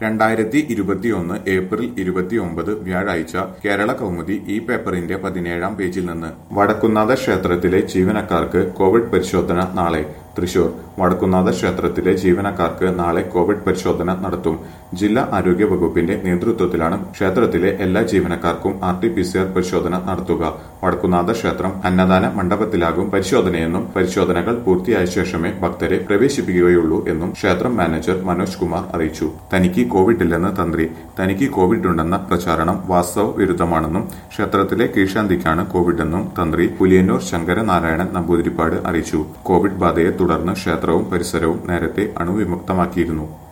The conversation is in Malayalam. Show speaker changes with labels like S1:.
S1: രണ്ടായിരത്തി ഇരുപത്തിയൊന്ന് ഏപ്രിൽ ഇരുപത്തിയൊമ്പത് വ്യാഴാഴ്ച കേരള കൗമുദി ഈ പേപ്പറിന്റെ പതിനേഴാം പേജിൽ നിന്ന് വടക്കുന്നാഥ ക്ഷേത്രത്തിലെ ജീവനക്കാർക്ക് കോവിഡ് പരിശോധന നാളെ തൃശൂർ വടക്കുന്നാഥ ക്ഷേത്രത്തിലെ ജീവനക്കാർക്ക് നാളെ കോവിഡ് പരിശോധന നടത്തും ജില്ലാ ആരോഗ്യ വകുപ്പിന്റെ നേതൃത്വത്തിലാണ് ക്ഷേത്രത്തിലെ എല്ലാ ജീവനക്കാർക്കും R T P C R പരിശോധന നടത്തുക വടക്കുന്നാഥ ക്ഷേത്രം അന്നദാന മണ്ഡപത്തിലാകും പരിശോധനയെന്നും പരിശോധനകൾ പൂർത്തിയായ ശേഷമേ ഭക്തരെ പ്രവേശിപ്പിക്കുകയുള്ളൂ എന്നും ക്ഷേത്രം മാനേജർ മനോജ് കുമാർ അറിയിച്ചു തനിക്ക് കോവിഡ് ഇല്ലെന്ന് തന്ത്രി തനിക്ക് കോവിഡ് ഉണ്ടെന്ന പ്രചാരണം വാസ്തവ വിരുദ്ധമാണെന്നും ക്ഷേത്രത്തിലെ കീഴ്ശാന്തിക്കാണ് കോവിഡ് എന്നും തന്ത്രി പുലിയന്നൂർ ശങ്കരനാരായണൻ നമ്പൂതിരിപ്പാട് അറിയിച്ചു കോവിഡ് ബാധയെ തുടർന്ന് ക്ഷേത്രവും പരിസരവും നേരത്തെ അണുവിമുക്തമാക്കിയിരുന്നു